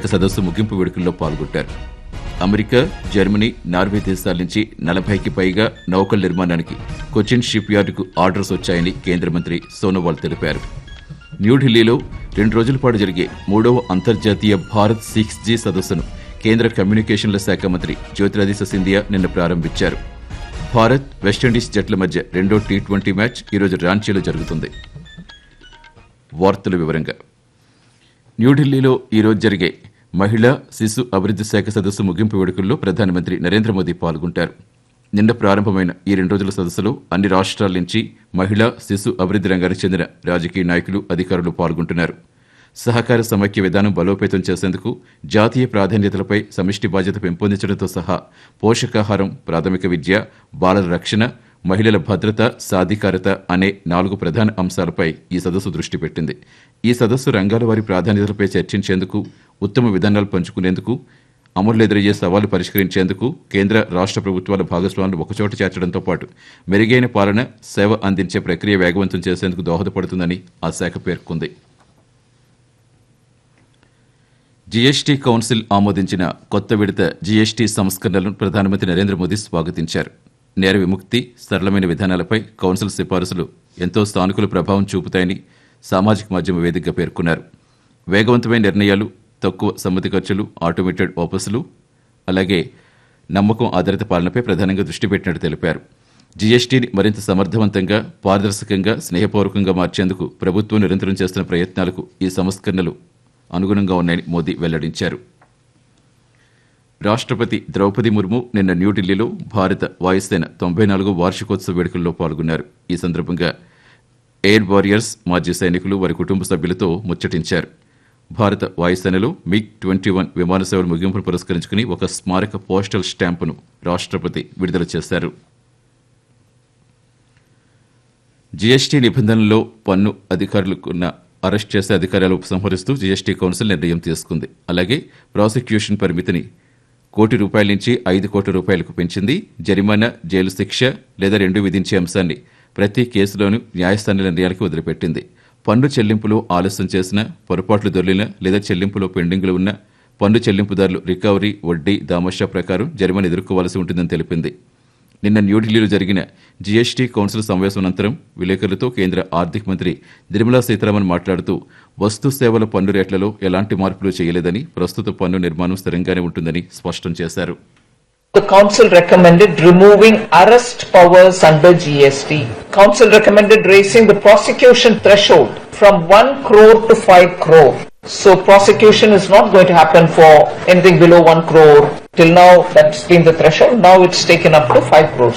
శాఖ సదస్సు ముగింపు వేడుకల్లో పాల్గొంటారు అమెరికా జర్మనీ నార్వే దేశాల నుంచి నలభైకి పైగా నౌకల నిర్మాణానికి కొచ్చిన్ షిప్ యార్డుకు ఆర్డర్స్ వచ్చాయని కేంద్ర మంత్రి సోనోవాల్ తెలిపారు న్యూఢిల్లీలో రెండు రోజుల పాటు జరిగే మూడవ అంతర్జాతీయ భారత్ సిక్స్ జీ సదస్సును కేంద్ర కమ్యూనికేషన్ల శాఖ మంత్రి జ్యోతిరాదిత్య సింధియా నిన్న ప్రారంభించారు భారత్ వెస్టిండీస్ జట్ల మధ్య రెండో టీ ట్వంటీ మ్యాచ్ ఈరోజు రాంచీలో జరుగుతుంది వార్తల వివరంగా న్యూఢిల్లీలో ఈరోజు జరిగే మహిళా శిశు అభివృద్ధి శాఖ సదస్సు ముగింపు వేడుకల్లో ప్రధానమంత్రి నరేంద్ర మోదీ పాల్గొంటారు నిన్న ప్రారంభమైన ఈ రెండు రోజుల సదస్సులో అన్ని రాష్ట్రాల నుంచి మహిళా శిశు అభివృద్ధి రంగానికి చెందిన రాజకీయ నాయకులు అధికారులు పాల్గొంటున్నారు సహకార సమైక్య విధానం బలోపేతం చేసేందుకు జాతీయ ప్రాధాన్యతలపై సమిష్టి బాధ్యత పెంపొందించడంతో సహా పోషకాహారం ప్రాథమిక విద్య బాలల రక్షణ మహిళల భద్రత సాధికారత అనే నాలుగు ప్రధాన అంశాలపై ఈ సదస్సు దృష్టి పెట్టింది ఈ సదస్సు రంగాల వారి ప్రాధాన్యతలపై చర్చించేందుకు ఉత్తమ విధానాలు పంచుకునేందుకు అమలు ఎదురయ్యే సవాళ్లు పరిష్కరించేందుకు కేంద్ర రాష్ట్ర ప్రభుత్వాల భాగస్వాములు ఒకచోట చేర్చడంతో పాటు మెరుగైన పాలన సేవ అందించే ప్రక్రియ వేగవంతం చేసేందుకు దోహదపడుతుందని ఆ శాఖ పేర్కొంది జీఎస్టీ కౌన్సిల్ ఆమోదించిన కొత్త విడత జీఎస్టీ సంస్కరణలను ప్రధానమంత్రి నరేంద్ర మోదీ స్వాగతించారు నేర విముక్తి సరళమైన విధానాలపై కౌన్సిల్ సిఫారసులు ఎంతో సానుకూల ప్రభావం చూపుతాయని సామాజిక మాధ్యమ వేదికగా పేర్కొన్నారు వేగవంతమైన నిర్ణయాలు తక్కువ సమ్మతి ఖర్చులు ఆటోమేటెడ్ ఓపస్లు అలాగే నమ్మకం ఆధారిత పాలనపై ప్రధానంగా దృష్టి పెట్టినట్టు తెలిపారు జీఎస్టీని మరింత సమర్థవంతంగా పారదర్శకంగా స్నేహపూర్వకంగా మార్చేందుకు ప్రభుత్వం నిరంతరం చేస్తున్న ప్రయత్నాలకు ఈ సంస్కరణలు అనుగుణంగా ఉన్నాయని మోదీ వెల్లడించారు రాష్ట్రపతి ద్రౌపది ముర్ము నిన్న న్యూఢిల్లీలో భారత వాయుసేన తొంభై నాలుగో వార్షికోత్సవ వేడుకల్లో పాల్గొన్నారు ఈ సందర్భంగా ఎయిర్ వారియర్స్ మాజీ సైనికులు వారి కుటుంబ సభ్యులతో ముచ్చటించారు భారత వాయుసేనలో మిగ్ ట్వంటీ వన్ విమాన సేవల ముగింపును పురస్కరించుకుని ఒక స్మారక పోస్టల్ స్టాంపును రాష్ట్రపతి విడుదల చేశారు జీఎస్టీ నిబంధనల్లో పన్ను అధికారులకున్న అరెస్ట్ చేసే అధికారాలు ఉపసంహరిస్తూ జీఎస్టీ కౌన్సిల్ నిర్ణయం తీసుకుంది అలాగే ప్రాసిక్యూషన్ పరిమితిని కోటి రూపాయల నుంచి ఐదు కోట్ల రూపాయలకు పెంచింది జరిమానా జైలు శిక్ష లేదా రెండు విధించే అంశాన్ని ప్రతి కేసులోనూ న్యాయస్థానాల నిర్ణయాలకు వదిలిపెట్టింది పన్ను చెల్లింపులో ఆలస్యం చేసిన పొరపాట్లు దొర్లిన లేదా చెల్లింపులో పెండింగ్లు ఉన్న పన్ను చెల్లింపుదారులు రికవరీ వడ్డీ దామోషా ప్రకారం జరిమానా ఎదుర్కోవాల్సి ఉంటుందని తెలిపింది నిన్న న్యూఢిల్లీలో జరిగిన జీఎస్టీ కౌన్సిల్ సమావేశం అనంతరం విలేకరులతో కేంద్ర ఆర్థిక మంత్రి నిర్మలా సీతారామన్ మాట్లాడుతూ వస్తు సేవల పన్ను రేట్లలో ఎలాంటి మార్పులు చేయలేదని ప్రస్తుత పన్ను నిర్మాణం స్థిరంగానే ఉంటుందని స్పష్టం చేశారు The Council recommended removing arrest powers under GST. Council recommended raising the prosecution threshold from 1 crore to 5 crore. So prosecution is not going to happen for anything below 1 crore. Till now that's been the threshold. Now it's taken up to 5 crores.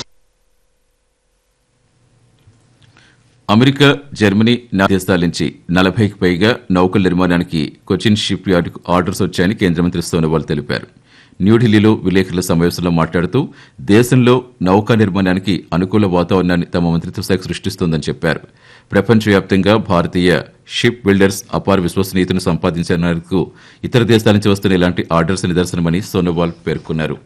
America Germany నా దేశాల నుంచి నలభైకి పైగా నౌకల నిర్మాణానికి Cochin ship యార్డుకు orders వచ్చాయని కేంద్ర మంత్రి సోనోవాల్ తెలిపారు న్యూఢిల్లీలో విలేకరుల సమావేశంలో మాట్లాడుతూ దేశంలో నౌకా నిర్మాణానికి అనుకూల వాతావరణాన్ని తమ మంత్రిత్వ శాఖ సృష్టిస్తోందని చెప్పారు ప్రపంచవ్యాప్తంగా భారతీయ షిప్ బిల్డర్స్ అపార విశ్వసనీయతను సంపాదించినందుకు ఇతర దేశాల నుంచి వస్తున్న ఇలాంటి ఆర్డర్స్ నిదర్శనమని సోనోవాల్ పేర్కొన్నారు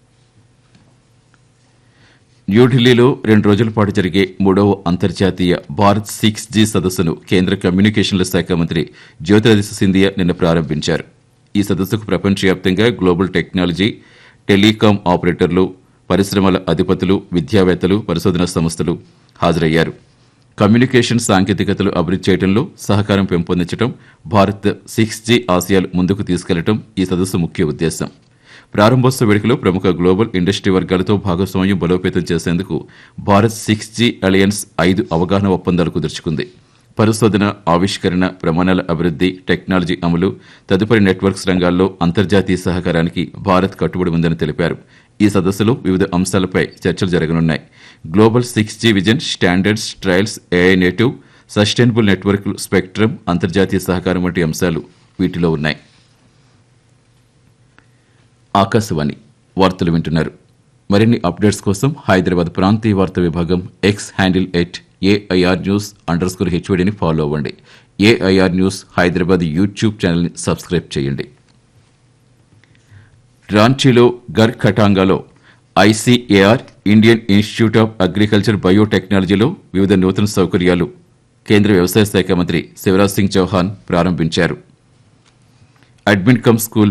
న్యూఢిల్లీలో రెండు రోజుల పాటు జరిగే మూడవ అంతర్జాతీయ భారత్ సిక్స్ జీ సదస్సును కేంద్ర కమ్యూనికేషన్ల శాఖ మంత్రి జ్యోతిరాదిత్య సింధియా నిన్న ప్రారంభించారు ఈ సదస్సుకు ప్రపంచవ్యాప్తంగా గ్లోబల్ టెక్నాలజీ టెలికాం ఆపరేటర్లు పరిశ్రమల అధిపతులు విద్యావేత్తలు పరిశోధనా సంస్థలు హాజరయ్యారు కమ్యూనికేషన్ సాంకేతికతలు అభివృద్ధి చేయడంలో సహకారం పెంపొందించడం భారత్ సిక్స్ జీ ఆసియాలు ముందుకు తీసుకెళ్లడం ఈ సదస్సు ముఖ్య ఉద్దేశం ప్రారంభోత్సవ వేడుకలో ప్రముఖ గ్లోబల్ ఇండస్ట్రీ వర్గాలతో భాగస్వామ్యం బలోపేతం చేసేందుకు భారత్ సిక్స్ జీ అలయన్స్ ఐదు అవగాహన ఒప్పందాలు కుదుర్చుకుంది పరిశోధన ఆవిష్కరణ ప్రమాణాల అభివృద్ధి టెక్నాలజీ అమలు తదుపరి నెట్వర్క్స్ రంగాల్లో అంతర్జాతీయ సహకారానికి భారత్ కట్టుబడి ఉందని తెలిపారు ఈ సదస్సులో వివిధ అంశాలపై చర్చలు జరగనున్నాయి global six G vision standards trials AI native sustainable network spectrum అంతర్జాతీయ సహకారం వంటి అంశాలు వీటిలో ఉన్నాయి ఆకాశవాణి వార్తలు వింటున్నారు మరిన్ని అప్డేట్స్ కోసం హైదరాబాద్ ప్రాంతీయ వార్తా విభాగం X handle at AIR news under score హెచ్వడిని ఫాలో అవ్వండి ఏఐఆర్ న్యూస్ హైదరాబాద్ యూట్యూబ్ ఛానల్ని సబ్స్క్రైబ్ చేయండి రాంచీలో గర్ ఖటాంగాలో ICAR Indian institute of agriculture బయోటెక్నాలజీలో వివిధ నూతన సౌకర్యాలు కేంద్ర వ్యవసాయ శాఖ మంత్రి శివరాజ్ సింగ్ చౌహాన్ ప్రారంభించారు అడ్మిన్ కమ్ స్కూల్